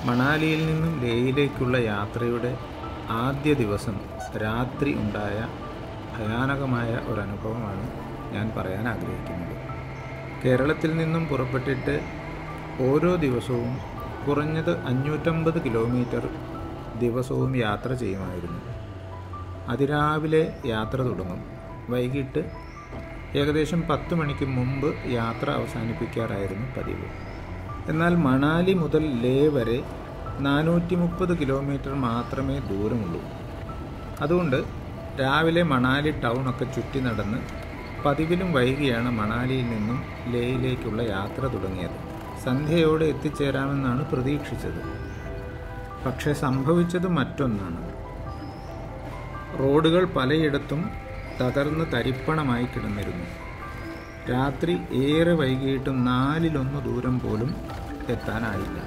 മണാലിയിൽ നിന്നും ലേയിലേക്കുള്ള യാത്രയുടെ ആദ്യ ദിവസം രാത്രി ഉണ്ടായ ഭയാനകമായ ഒരനുഭവമാണ് ഞാൻ പറയാൻ ആഗ്രഹിക്കുന്നത് കേരളത്തിൽ നിന്നും പുറപ്പെട്ടിട്ട് ഓരോ ദിവസവും കുറഞ്ഞത് അഞ്ഞൂറ്റമ്പത് കിലോമീറ്റർ ദിവസവും യാത്ര ചെയ്യുമായിരുന്നു അതിരാവിലെ യാത്ര തുടങ്ങും വൈകിട്ട് ഏകദേശം പത്ത് മണിക്ക് മുമ്പ് യാത്ര അവസാനിപ്പിക്കാറായിരുന്നു പതിവ് എന്നാൽ മണാലി മുതൽ ലേ വരെ നാനൂറ്റി മുപ്പത് കിലോമീറ്റർ മാത്രമേ ദൂരമുള്ളൂ അതുകൊണ്ട് രാവിലെ മണാലി ടൗണൊക്കെ ചുറ്റി നടന്ന് പതിവിലും വൈകിയാണ് മണാലിയിൽ നിന്നും ലേയിലേക്കുള്ള യാത്ര തുടങ്ങിയത് സന്ധ്യയോടെ എത്തിച്ചേരാമെന്നാണ് പ്രതീക്ഷിച്ചത് പക്ഷേ സംഭവിച്ചത് മറ്റൊന്നാണ് റോഡുകൾ പലയിടത്തും തകർന്ന് തരിപ്പണമായി കിടന്നിരുന്നു രാത്രി ഏറെ വൈകിയിട്ടും നാലിലൊന്ന് ദൂരം പോലും എത്താനായില്ല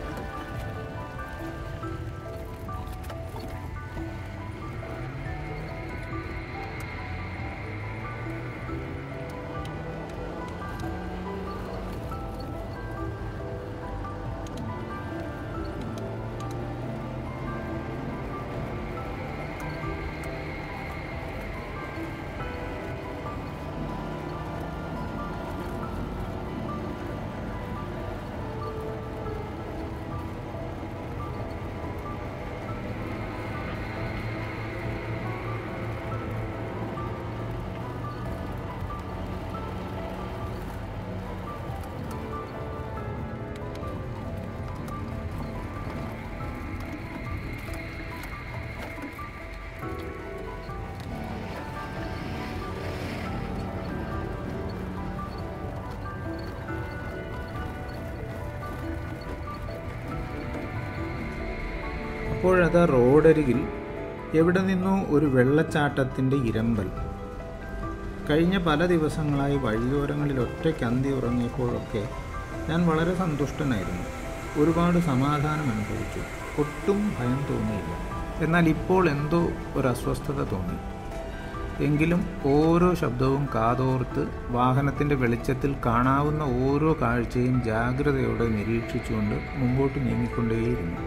അപ്പോഴതാ റോഡരികിൽ എവിടെ നിന്നോ ഒരു വെള്ളച്ചാട്ടത്തിൻ്റെ ഇരമ്പൽ കഴിഞ്ഞ പല ദിവസങ്ങളായി വഴിയോരങ്ങളിൽ ഒറ്റയ്ക്ക് അന്തി ഉറങ്ങിയപ്പോഴൊക്കെ ഞാൻ വളരെ സന്തുഷ്ടനായിരുന്നു ഒരുപാട് സമാധാനം അനുഭവിച്ചു ഒട്ടും ഭയം തോന്നിയില്ല എന്നാൽ ഇപ്പോൾ എന്തോ ഒരു അസ്വസ്ഥത തോന്നി എങ്കിലും ഓരോ ശബ്ദവും കാതോർത്ത് വാഹനത്തിൻ്റെ വെളിച്ചത്തിൽ കാണാവുന്ന ഓരോ കാഴ്ചയും ജാഗ്രതയോടെ നിരീക്ഷിച്ചുകൊണ്ട് മുമ്പോട്ട് നീങ്ങിക്കൊണ്ടേയിരുന്നു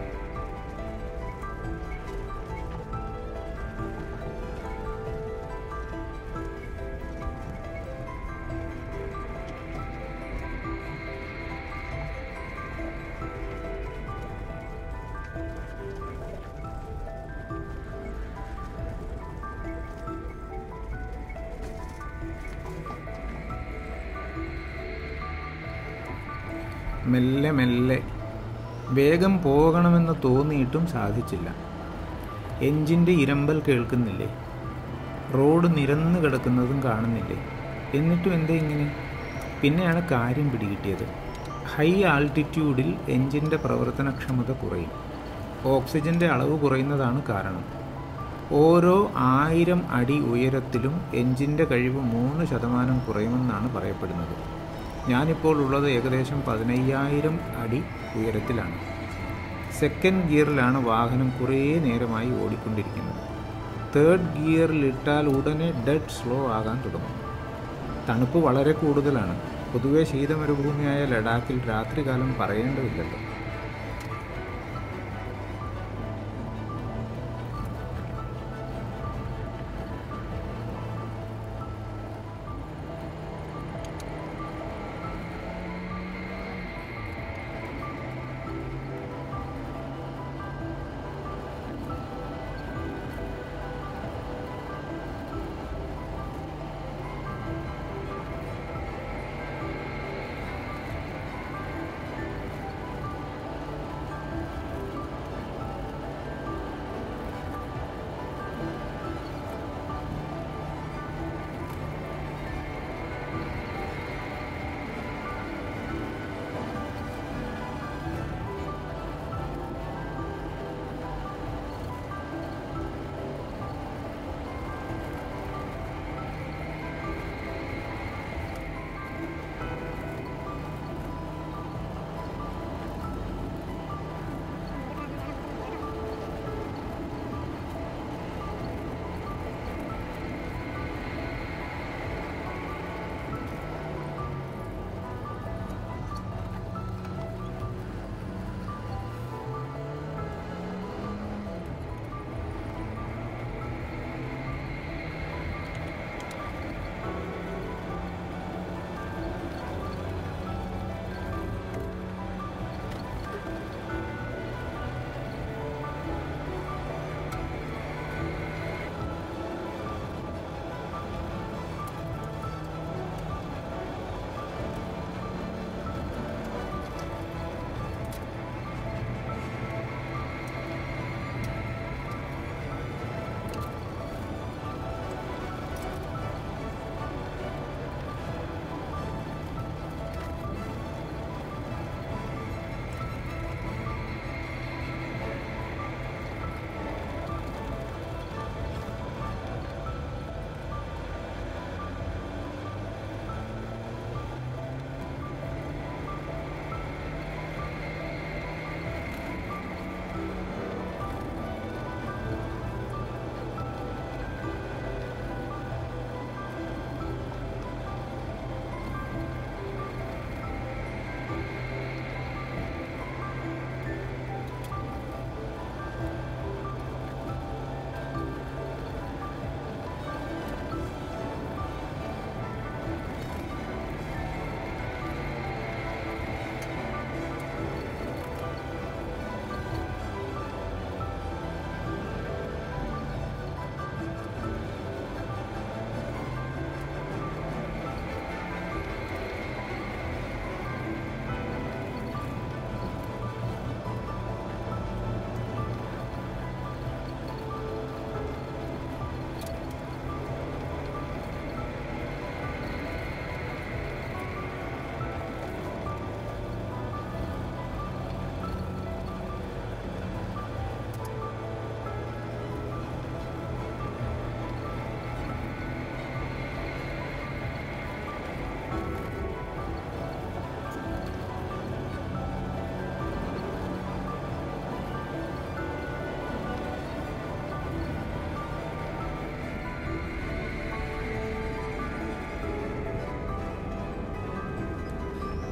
മെല്ലെ മെല്ലെ വേഗം പോകണമെന്ന് തോന്നിയിട്ടും സാധിച്ചില്ല എഞ്ചിൻ്റെ ഇരമ്പൽ കേൾക്കുന്നില്ലേ റോഡ് നിരന്ന് കിടക്കുന്നതും കാണുന്നില്ലേ എന്നിട്ടും എന്താ ഇങ്ങനെ പിന്നെയാണ് കാര്യം പിടികിട്ടിയത് ഹൈ ആൾട്ടിറ്റ്യൂഡിൽ എഞ്ചിൻ്റെ പ്രവർത്തനക്ഷമത കുറയും ഓക്സിജൻ്റെ അളവ് കുറയുന്നതാണ് കാരണം ഓരോ ആയിരം അടി ഉയരത്തിലും എഞ്ചിൻ്റെ കഴിവ് മൂന്ന് ശതമാനം കുറയുമെന്നാണ് പറയപ്പെടുന്നത് ഞാനിപ്പോൾ ഉള്ളത് ഏകദേശം പതിനയ്യായിരം അടി ഉയരത്തിലാണ് സെക്കൻഡ് ഗിയറിലാണ് വാഹനം കുറേ നേരമായി ഓടിക്കൊണ്ടിരിക്കുന്നത് തേർഡ് ഗിയറിൽ ഇട്ടാൽ ഉടനെ ഡെഡ് സ്ലോ ആകാൻ തുടങ്ങും തണുപ്പ് വളരെ കൂടുതലാണ് പൊതുവെ ശീതമരുഭൂമിയായ ലഡാക്കിൽ രാത്രികാലം പറയേണ്ടതില്ലല്ലോ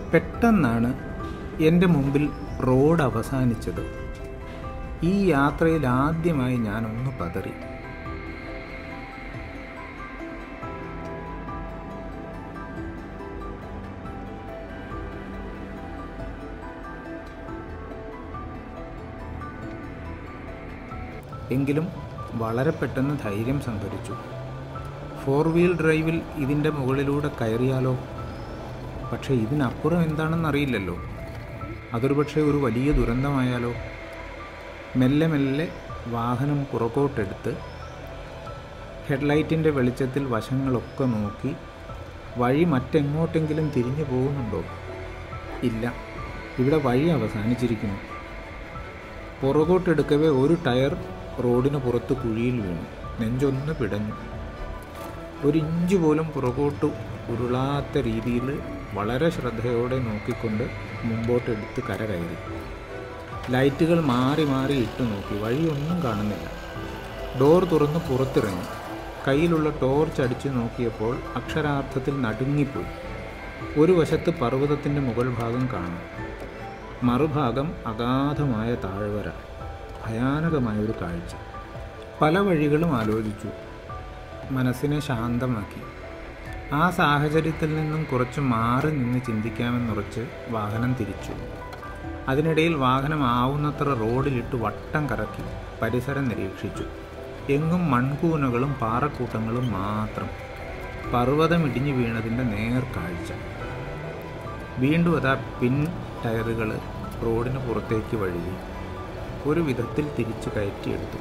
പെട്ടെന്നാണ് എൻ്റെ മുമ്പിൽ റോഡ് അവസാനിച്ചത് ഈ യാത്രയിൽ ആദ്യമായി ഞാനൊന്ന് പതറി എങ്കിലും വളരെ പെട്ടെന്ന് ധൈര്യം സംഭരിച്ചു ഫോർ വീൽ ഡ്രൈവിൽ ഇതിൻ്റെ മുകളിലൂടെ കയറിയാലോ പക്ഷേ ഇതിനപ്പുറം എന്താണെന്നറിയില്ലല്ലോ അതൊരു പക്ഷേ ഒരു വലിയ ദുരന്തമായാലോ മെല്ലെ മെല്ലെ വാഹനം പുറകോട്ടെടുത്ത് ഹെഡ്ലൈറ്റിൻ്റെ വെളിച്ചത്തിൽ വശങ്ങളൊക്കെ നോക്കി വഴി മറ്റെങ്ങോട്ടെങ്കിലും തിരിഞ്ഞു പോകുന്നുണ്ടോ ഇല്ല ഇവിടെ വഴി അവസാനിച്ചിരിക്കുന്നു പുറകോട്ടെടുക്കവേ ഒരു ടയർ റോഡിന് പുറത്ത് കുഴിയിൽ വീണു നെഞ്ചൊന്ന് പിടഞ്ഞു ഒരു ഇഞ്ച് പോലും പുറകോട്ട് ഉരുളാത്ത രീതിയിൽ വളരെ ശ്രദ്ധയോടെ നോക്കിക്കൊണ്ട് മുമ്പോട്ടെടുത്ത് കര കയറി ലൈറ്റുകൾ മാറി മാറി ഇട്ടു നോക്കി വഴിയൊന്നും കാണുന്നില്ല ഡോർ തുറന്ന് പുറത്തിറങ്ങി കയ്യിലുള്ള ടോർച്ച് അടിച്ചു നോക്കിയപ്പോൾ അക്ഷരാർത്ഥത്തിൽ നടുങ്ങിപ്പോയി ഒരു വശത്ത് പർവ്വതത്തിൻ്റെ മുകൾ ഭാഗം കാണാം മറുഭാഗം അഗാധമായ താഴ്വര ഭയാനകമായ ഒരു കാഴ്ച പല വഴികളും ആലോചിച്ചു മനസ്സിനെ ശാന്തമാക്കി ആ സാഹചര്യത്തിൽ നിന്നും കുറച്ച് മാറി നിന്ന് ചിന്തിക്കാമെന്നുറച്ച് വാഹനം തിരിച്ചു അതിനിടയിൽ വാഹനം ആവുന്നത്ര റോഡിലിട്ട് വട്ടം കറക്കി പരിസരം നിരീക്ഷിച്ചു എങ്ങും മൺകൂനകളും പാറക്കൂട്ടങ്ങളും മാത്രം പർവ്വതം ഇടിഞ്ഞു വീണതിൻ്റെ നേർക്കാഴ്ച വീണ്ടും അതാ പിൻ ടയറുകൾ റോഡിന് പുറത്തേക്ക് വഴുകി ഒരു വിധത്തിൽ തിരിച്ചു കയറ്റിയെടുത്തു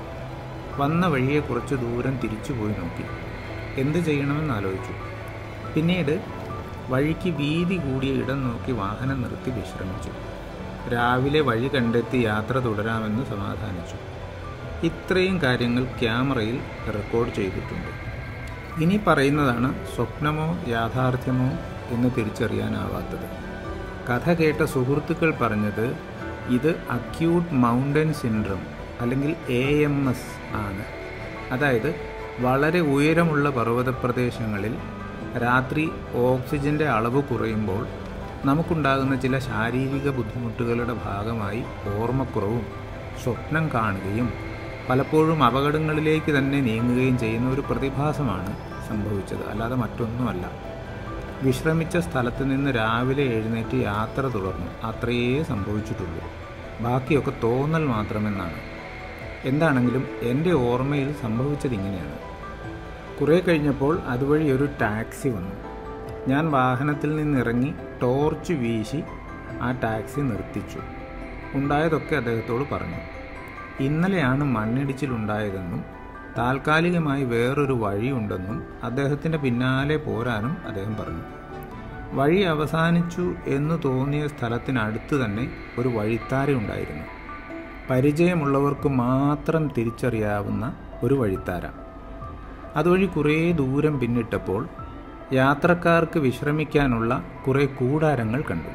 വന്ന വഴിയെ കുറച്ച് ദൂരം തിരിച്ചു പോയി നോക്കി എന്ത് ചെയ്യണമെന്ന് ആലോചിച്ചു പിന്നീട് വഴിക്ക് വീതി കൂടിയ ഇടം നോക്കി വാഹനം നിർത്തി വിശ്രമിച്ചു രാവിലെ വഴി കണ്ടെത്തി യാത്ര തുടരാമെന്ന് സമാധാനിച്ചു ഇത്രയും കാര്യങ്ങൾ ക്യാമറയിൽ റെക്കോർഡ് ചെയ്തിട്ടുണ്ട് ഇനി പറയുന്നതാണ് സ്വപ്നമോ യാഥാർത്ഥ്യമോ എന്ന് തിരിച്ചറിയാനാവാത്തത് കഥ കേട്ട സുഹൃത്തുക്കൾ പറഞ്ഞത് ഇത് അക്യൂട്ട് മൗണ്ടൻ സിൻഡ്രം അല്ലെങ്കിൽ എ എം എസ് ആണ് അതായത് വളരെ ഉയരമുള്ള പർവ്വത പ്രദേശങ്ങളിൽ രാത്രി ഓക്സിജൻ്റെ അളവ് കുറയുമ്പോൾ നമുക്കുണ്ടാകുന്ന ചില ശാരീരിക ബുദ്ധിമുട്ടുകളുടെ ഭാഗമായി ഓർമ്മക്കുറവും സ്വപ്നം കാണുകയും പലപ്പോഴും അപകടങ്ങളിലേക്ക് തന്നെ നീങ്ങുകയും ചെയ്യുന്ന ഒരു പ്രതിഭാസമാണ് സംഭവിച്ചത് അല്ലാതെ മറ്റൊന്നുമല്ല വിശ്രമിച്ച സ്ഥലത്ത് നിന്ന് രാവിലെ എഴുന്നേറ്റ് യാത്ര തുടർന്നു അത്രയേ സംഭവിച്ചിട്ടുള്ളൂ ബാക്കിയൊക്കെ തോന്നൽ മാത്രമെന്നാണ് എന്താണെങ്കിലും എൻ്റെ ഓർമ്മയിൽ സംഭവിച്ചത് ഇങ്ങനെയാണ് കുറേ കഴിഞ്ഞപ്പോൾ അതുവഴി ഒരു ടാക്സി വന്നു ഞാൻ വാഹനത്തിൽ നിന്നിറങ്ങി ടോർച്ച് വീശി ആ ടാക്സി നിർത്തിച്ചു ഉണ്ടായതൊക്കെ അദ്ദേഹത്തോട് പറഞ്ഞു ഇന്നലെയാണ് മണ്ണിടിച്ചിലുണ്ടായതെന്നും താൽക്കാലികമായി വേറൊരു വഴിയുണ്ടെന്നും അദ്ദേഹത്തിൻ്റെ പിന്നാലെ പോരാനും അദ്ദേഹം പറഞ്ഞു വഴി അവസാനിച്ചു എന്ന് തോന്നിയ സ്ഥലത്തിനടുത്ത് തന്നെ ഒരു വഴിത്താര ഉണ്ടായിരുന്നു പരിചയമുള്ളവർക്ക് മാത്രം തിരിച്ചറിയാവുന്ന ഒരു വഴിത്താര അതുവഴി കുറേ ദൂരം പിന്നിട്ടപ്പോൾ യാത്രക്കാർക്ക് വിശ്രമിക്കാനുള്ള കുറേ കൂടാരങ്ങൾ കണ്ടു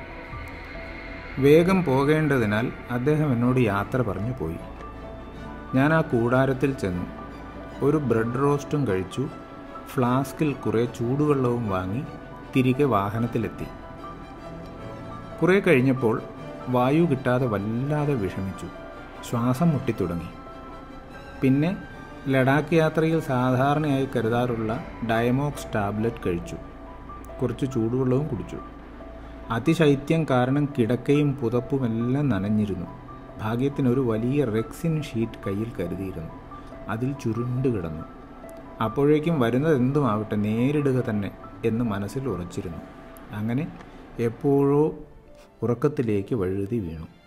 വേഗം പോകേണ്ടതിനാൽ അദ്ദേഹം എന്നോട് യാത്ര പറഞ്ഞു പോയി ഞാൻ ആ കൂടാരത്തിൽ ചെന്നു ഒരു ബ്രെഡ് റോസ്റ്റും കഴിച്ചു ഫ്ലാസ്കിൽ കുറേ ചൂടുവെള്ളവും വാങ്ങി തിരികെ വാഹനത്തിലെത്തി കുറേ കഴിഞ്ഞപ്പോൾ വായു കിട്ടാതെ വല്ലാതെ വിഷമിച്ചു ശ്വാസം മുട്ടിത്തുടങ്ങി പിന്നെ ലഡാക്ക് യാത്രയിൽ സാധാരണയായി കരുതാറുള്ള ഡയമോക്സ് ടാബ്ലറ്റ് കഴിച്ചു കുറച്ച് ചൂടുവെള്ളവും കുടിച്ചു അതിശൈത്യം കാരണം കിടക്കയും പുതപ്പുമെല്ലാം നനഞ്ഞിരുന്നു ഭാഗ്യത്തിന് ഒരു വലിയ റെക്സിൻ ഷീറ്റ് കയ്യിൽ കരുതിയിരുന്നു അതിൽ ചുരുണ്ട് കിടന്നു അപ്പോഴേക്കും വരുന്നത് എന്തുമാവട്ടെ നേരിടുക തന്നെ എന്ന് മനസ്സിൽ ഉറച്ചിരുന്നു അങ്ങനെ എപ്പോഴോ ഉറക്കത്തിലേക്ക് വഴുതി വീണു